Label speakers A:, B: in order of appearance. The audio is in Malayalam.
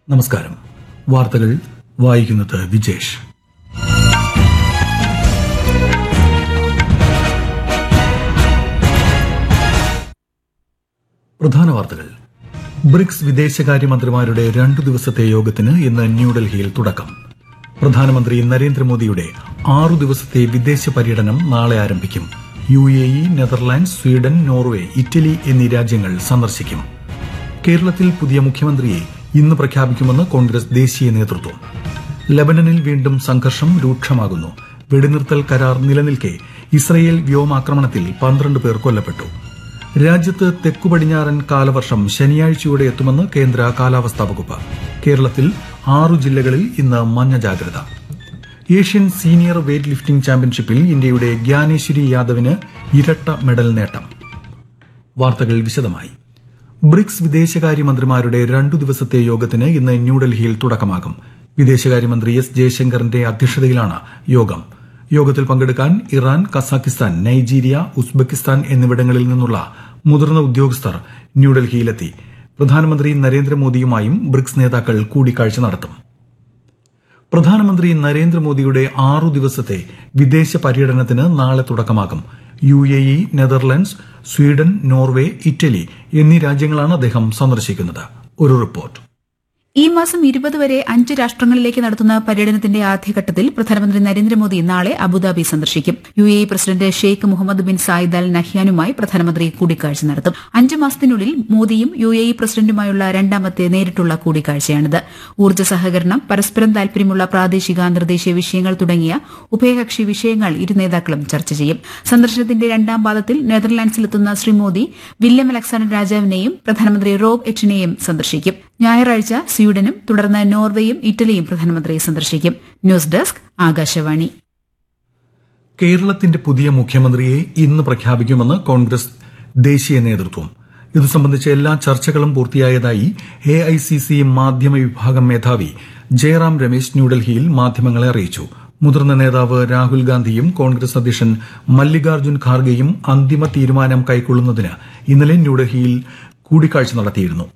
A: നമസ്കാരം വാർത്തകൾ വായിക്കുന്നത് വിജേഷ് പ്രധാന വാർത്തകൾ ബ്രിക്സ് വിദേശകാര്യമന്ത്രിമാരുടെ രണ്ടു ദിവസത്തെ യോഗത്തിന് ഇന്ന് ന്യൂഡൽഹിയിൽ തുടക്കം പ്രധാനമന്ത്രി നരേന്ദ്രമോദിയുടെ ആറു ദിവസത്തെ വിദേശ പര്യടനം നാളെ ആരംഭിക്കും U A E Netherlands Sweden Norway Italy എന്നീ രാജ്യങ്ങൾ സന്ദർശിക്കും കേരളത്തിൽ പുതിയ മുഖ്യമന്ത്രിയെ ഇന്ന് പ്രഖ്യാപിക്കുമെന്ന് കോൺഗ്രസ് ദേശീയ നേതൃത്വം ലബനനിൽ വീണ്ടും സംഘർഷം രൂക്ഷമാകുന്നു വെടിനിർത്തൽ കരാർ നിലനിൽക്കെ ഇസ്രയേൽ വ്യോമാക്രമണത്തിൽ പന്ത്രണ്ട് പേർ കൊല്ലപ്പെട്ടു രാജ്യത്ത് തെക്കുപടിഞ്ഞാറൻ കാലവർഷം ശനിയാഴ്ചയോടെ എത്തുമെന്ന് കേന്ദ്ര കാലാവസ്ഥാ വകുപ്പ് കേരളത്തിൽ ആറു ജില്ലകളിൽ ഇന്ന് മഞ്ഞ ജാഗ്രത ഏഷ്യൻ സീനിയർ വെയ്റ്റ് ലിഫ്റ്റിംഗ് ചാമ്പ്യൻഷിപ്പിൽ ഇന്ത്യയുടെ ജ്ഞാനേശ്വരി യാദവിന് ഇരട്ട മെഡൽ നേട്ടം വാർത്തകൾ വിശദമായി ബ്രിക്സ് വിദേശകാര്യമന്ത്രിമാരുടെ രണ്ടു ദിവസത്തെ യോഗത്തിന് ഇന്ന് ന്യൂഡൽഹിയിൽ തുടക്കമാകും വിദേശകാര്യമന്ത്രി എസ് ജയശങ്കറിന്റെ അധ്യക്ഷതയിലാണ് യോഗം യോഗത്തിൽ പങ്കെടുക്കാൻ ഇറാൻ കസാഖിസ്ഥാൻ നൈജീരിയ ഉസ്ബെക്കിസ്ഥാൻ എന്നിവിടങ്ങളിൽ നിന്നുള്ള മുതിർന്ന ഉദ്യോഗസ്ഥർ ന്യൂഡൽഹിയിലെത്തി പ്രധാനമന്ത്രി നരേന്ദ്രമോദിയുമായും ബ്രിക്സ് നേതാക്കൾ കൂടിക്കാഴ്ച നടത്തും പ്രധാനമന്ത്രി നരേന്ദ്രമോദിയുടെ ആറു ദിവസത്തെ വിദേശ പര്യടനത്തിന് നാളെ തുടക്കമാകും U A E Netherlands Sweden Norway Italy എന്നീ രാജ്യങ്ങളാണ് അദ്ദേഹം സന്ദർശിക്കുന്നത് ഒരു റിപ്പോർട്ട്
B: ഈ മാസം ഇരുപത് വരെ അഞ്ച് രാഷ്ട്രങ്ങളിലേക്ക് നടത്തുന്ന പര്യടനത്തിന്റെ ആദ്യഘട്ടത്തിൽ പ്രധാനമന്ത്രി നരേന്ദ്രമോദി നാളെ അബുദാബി സന്ദർശിക്കും U A E president Sheikh Mohammed bin Zayed Al നഹ്യാനുമായി പ്രധാനമന്ത്രി കൂടിക്കാഴ്ച നടത്തും അഞ്ച് മാസത്തിനുള്ളിൽ മോദിയും യു എ ഇ പ്രസിഡന്റുമായുള്ള രണ്ടാമത്തെ നേരിട്ടുള്ള കൂടിക്കാഴ്ചയാണിത് ഊർജ്ജ സഹകരണം പരസ്പരം താൽപര്യമുള്ള പ്രാദേശിക അന്തർദേശീയ വിഷയങ്ങൾ തുടങ്ങിയ ഉഭയകക്ഷി വിഷയങ്ങൾ ഇരു നേതാക്കളും ചർച്ച ചെയ്യും സന്ദർശനത്തിന്റെ രണ്ടാം പാദത്തിൽ നെതർലാൻഡ്സിലെത്തുന്ന ശ്രീ മോദി വില്യം അലക്സാണ്ടർ രാജാവിനെയും പ്രധാനമന്ത്രി റോബ് എച്ചിനെയും സന്ദർശിക്കും ഞായറാഴ്ച സ്വീഡനും തുടർന്ന് നോർവേയും ഇറ്റലിയും പ്രധാനമന്ത്രി സന്ദർശിക്കും ന്യൂസ് ഡെസ്ക് ആകാശവാണി
A: കേരളത്തിന്റെ പുതിയ മുഖ്യമന്ത്രിയെ ഇന്ന് പ്രഖ്യാപിക്കുമെന്ന് കോൺഗ്രസ് ദേശീയ നേതൃത്വം ഇതു സംബന്ധിച്ച എല്ലാ ചർച്ചകളും പൂർത്തിയായതായി എ ഐ സി സി മാധ്യമ വിഭാഗം മേധാവി ജയറാം രമേശ് ന്യൂഡൽഹിയിൽ മാധ്യമങ്ങളെ അറിയിച്ചു മുതിർന്ന നേതാവ് രാഹുൽ ഗാന്ധിയും കോൺഗ്രസ് അധ്യക്ഷൻ മല്ലികാർജ്ജുൻ ഖാർഗെയും അന്തിമ തീരുമാനം കൈക്കൊള്ളുന്നതിന് ഇന്നലെ ന്യൂഡൽഹിയിൽ കൂടിക്കാഴ്ച നടത്തിയിരുന്നു